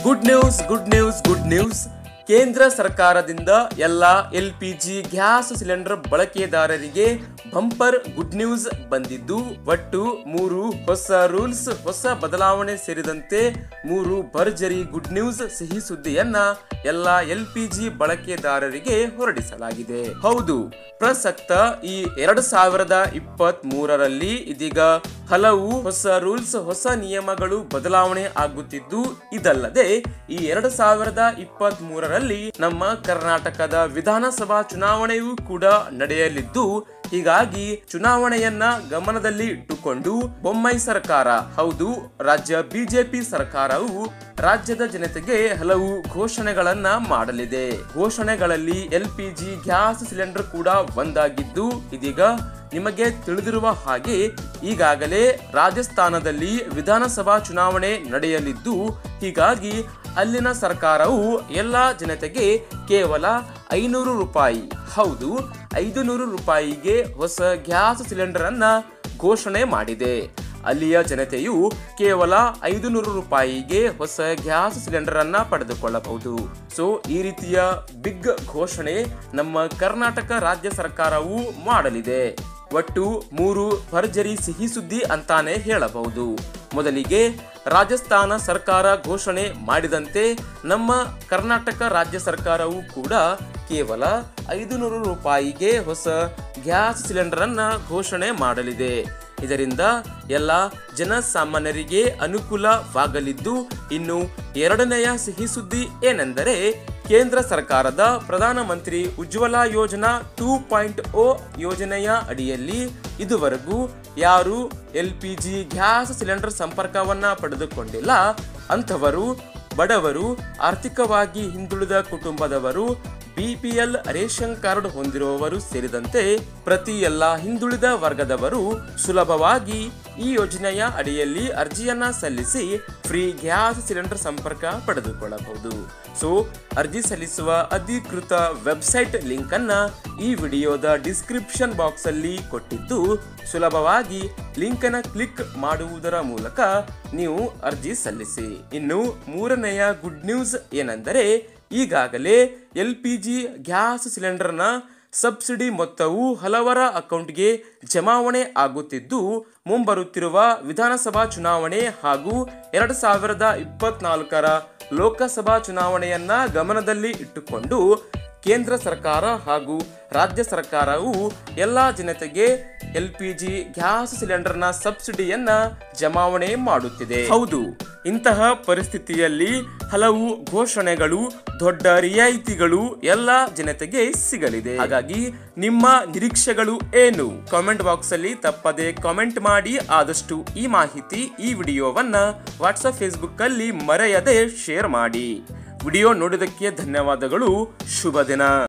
good news good news good news ಕೇಂದ್ರ ಸರ್ಕಾರದಿಂದ ಎಲ್ಲ L P G gas cylinder ಬಳಕೆದಾರರಿಗೆ ಬಂಪರ್ ಗುಡ್ ನ್ಯೂಸ್ ಬಂದಿದ್ದು ಒಟ್ಟು ಮೂರು ಹೊಸ ರೂಲ್ಸ್ ಹೊಸ ಬದಲಾವಣೆ ಸೇರಿದಂತೆ ಮೂರು ಭರ್ಜರಿ ಗುಡ್ ನ್ಯೂಸ್ ಸಿಹಿ ಸುದ್ದಿಯನ್ನ ಎಲ್ಲ ಎಲ್ ಪಿ ಜಿ ಬಳಕೆದಾರರಿಗೆ ಹೊರಡಿಸಲಾಗಿದೆ ಹೌದು ಪ್ರಸಕ್ತ ಈ ಎರಡು ಸಾವಿರದ ಇಪ್ಪತ್ತ್ ಮೂರರಲ್ಲಿ ಇದೀಗ ಹಲವು ಹೊಸ ರೂಲ್ಸ್ ಹೊಸ ನಿಯಮಗಳು ಬದಲಾವಣೆ ಆಗುತ್ತಿದ್ದು ಇದಲ್ಲದೆ ಈ ಎರಡು ಸಾವಿರದ ಇಪ್ಪತ್ತ್ ಮೂರರಲ್ಲಿ ನಮ್ಮ ಕರ್ನಾಟಕದ ವಿಧಾನಸಭಾ ಚುನಾವಣೆಯೂ ಕೂಡ ನಡೆಯಲಿದ್ದು ಹೀಗಾಗಿ ಚುನಾವಣೆಯನ್ನ ಗಮನದಲ್ಲಿ ಇಟ್ಟುಕೊಂಡು ಬೊಮ್ಮೈ ಸರ್ಕಾರ ಹೌದು ರಾಜ್ಯ ಬಿಜೆಪಿ ಸರ್ಕಾರವು ರಾಜ್ಯದ ಜನತೆಗೆ ಹಲವು ಘೋಷಣೆಗಳನ್ನ ಮಾಡಲಿದೆ ಘೋಷಣೆಗಳಲ್ಲಿ L P G gas cylinder ಕೂಡ ಒಂದಾಗಿದ್ದು ಇದೀಗ ನಿಮಗೆ ತಿಳಿದಿರುವ ಹಾಗೆ ಈಗಾಗಲೇ ರಾಜಸ್ಥಾನದಲ್ಲಿ ವಿಧಾನಸಭಾ ಚುನಾವಣೆ ನಡೆಯಲಿದ್ದು ಹೀಗಾಗಿ ಅಲ್ಲಿನ ಸರ್ಕಾರವು ಎಲ್ಲ ಜನತೆಗೆ ಕೇವಲ ಐನೂರು ರೂಪಾಯಿ ಹೌದು ಐದು ನೂರು ರೂಪಾಯಿಗೆ ಹೊಸ ಗ್ಯಾಸ್ ಸಿಲಿಂಡರ್ ಅನ್ನ ಘೋಷಣೆ ಮಾಡಿದೆ ಅಲ್ಲಿಯ ಜನತೆಯು ಕೇವಲ ಐದು ನೂರು ರೂಪಾಯಿಗೆ ಹೊಸ ಗ್ಯಾಸ್ ಸಿಲಿಂಡರ್ ಅನ್ನ ಪಡೆದುಕೊಳ್ಳಬಹುದು ಸೊ ಈ ರೀತಿಯ ಬಿಗ್ ಘೋಷಣೆ ನಮ್ಮ ಕರ್ನಾಟಕ ರಾಜ್ಯ ಸರ್ಕಾರವು ಮಾಡಲಿದೆ ಒಟ್ಟು ಮೂರು ಭರ್ಜರಿ ಸಿಹಿ ಸುದ್ದಿ ಅಂತಾನೆ ಹೇಳಬಹುದು ಮೊದಲಿಗೆ ರಾಜಸ್ಥಾನ ಸರ್ಕಾರ ಘೋಷಣೆ ಮಾಡಿದಂತೆ ನಮ್ಮ ಕರ್ನಾಟಕ ರಾಜ್ಯ ಸರ್ಕಾರವು ಕೂಡ ಕೇವಲ ಐದು ನೂರು ರೂಪಾಯಿಗೆ ಹೊಸ ಗ್ಯಾಸ್ ಸಿಲಿಂಡರ್ ಅನ್ನ ಘೋಷಣೆ ಮಾಡಲಿದೆ ಇದರಿಂದ ಎಲ್ಲ ಜನಸಾಮಾನ್ಯರಿಗೆ ಅನುಕೂಲವಾಗಲಿದ್ದು ಇನ್ನು ಎರಡನೆಯ ಸಿಹಿ ಸುದ್ದಿ ಏನೆಂದರೆ ಕೇಂದ್ರ ಸರ್ಕಾರದ ಪ್ರಧಾನಮಂತ್ರಿ ಉಜ್ವಲ ಯೋಜನಾ ಟೂ ಪಾಯಿಂಟ್ ಓ ಯೋಜನೆಯ ಅಡಿಯಲ್ಲಿ ಇದುವರೆಗೂ ಯಾರು L P G gas cylinder ಸಂಪರ್ಕವನ್ನ ಪಡೆದುಕೊಂಡಿಲ್ಲ ಅಂಥವರು ಬಡವರು ಆರ್ಥಿಕವಾಗಿ ಹಿಂದುಳಿದ ಕುಟುಂಬದವರು ಬಿಪಿಎಲ್ ರೇಷನ್ ಕಾರ್ಡ್ ಹೊಂದಿರುವವರು ಸೇರಿದಂತೆ ಪ್ರತಿ ಎಲ್ಲ ಹಿಂದುಳಿದ ವರ್ಗದವರು ಸುಲಭವಾಗಿ ಈ ಯೋಜನೆಯ ಅಡಿಯಲ್ಲಿ ಅರ್ಜಿಯನ್ನ ಸಲ್ಲಿಸಿ ಫ್ರೀ ಗ್ಯಾಸ್ ಸಿಲಿಂಡರ್ ಸಂಪರ್ಕ ಪಡೆದುಕೊಳ್ಳಬಹುದು ಸೊ ಅರ್ಜಿ ಸಲ್ಲಿಸುವ ಅಧಿಕೃತ ವೆಬ್ಸೈಟ್ ಲಿಂಕ್ ಅನ್ನ ಈ ವಿಡಿಯೋದ ಡಿಸ್ಕ್ರಿಪ್ಷನ್ ಬಾಕ್ಸ್ ಅಲ್ಲಿ ಕೊಟ್ಟಿದ್ದು ಸುಲಭವಾಗಿ ಲಿಂಕ್ ಅನ್ನ ಕ್ಲಿಕ್ ಮಾಡುವುದರ ಮೂಲಕ ನೀವು ಅರ್ಜಿ ಸಲ್ಲಿಸಿ ಇನ್ನು ಮೂರನೆಯ ಗುಡ್ ನ್ಯೂಸ್ ಏನೆಂದರೆ ಈಗಾಗಲೇ ಎಲ್ ಪಿ ಜಿ ಗ್ಯಾಸ್ ಸಿಲಿಂಡರ್ನ ಸಬ್ಸಿಡಿ ಮೊತ್ತವು ಹಲವರ ಅಕೌಂಟ್ಗೆ ಜಮಾವಣೆ ಆಗುತ್ತಿದ್ದು ಮುಂಬರುತ್ತಿರುವ ವಿಧಾನಸಭಾ ಚುನಾವಣೆ ಹಾಗೂ ಎರಡು ಸಾವಿರದ ಇಪ್ಪತ್ನಾಲ್ಕರ ಲೋಕಸಭಾ ಚುನಾವಣೆಯನ್ನ ಗಮನದಲ್ಲಿ ಇಟ್ಟುಕೊಂಡು ಕೇಂದ್ರ ಸರ್ಕಾರ ಹಾಗೂ ರಾಜ್ಯ ಸರ್ಕಾರವು ಎಲ್ಲ ಜನತೆಗೆ ಎಲ್ ಪಿ ಜಿ ಗ್ಯಾಸ್ ಸಿಲಿಂಡರ್ನ ಸಬ್ಸಿಡಿಯನ್ನ ಜಮಾವಣೆ ಮಾಡುತ್ತಿದೆ ಹೌದು ಇಂತಹ ಪರಿಸ್ಥಿತಿಯಲ್ಲಿ ಹಲವು ಘೋಷಣೆಗಳು ದೊಡ್ಡ ರಿಯಾಯಿತಿಗಳು ಎಲ್ಲ ಜನತೆಗೆ ಸಿಗಲಿದೆ ಹಾಗಾಗಿ ನಿಮ್ಮ ನಿರೀಕ್ಷೆಗಳು ಏನು ಕಾಮೆಂಟ್ ಬಾಕ್ಸ್ ಅಲ್ಲಿ ತಪ್ಪದೆ ಕಾಮೆಂಟ್ ಮಾಡಿ ಆದಷ್ಟು ಈ ಮಾಹಿತಿ ಈ ವಿಡಿಯೋವನ್ನ ವಾಟ್ಸಪ್ ಫೇಸ್ಬುಕ್ ಅಲ್ಲಿ ಮರೆಯದೆ ಶೇರ್ ಮಾಡಿ ವಿಡಿಯೋ ನೋಡಿದಕ್ಕೆ ಧನ್ಯವಾದಗಳು ಶುಭ ದಿನ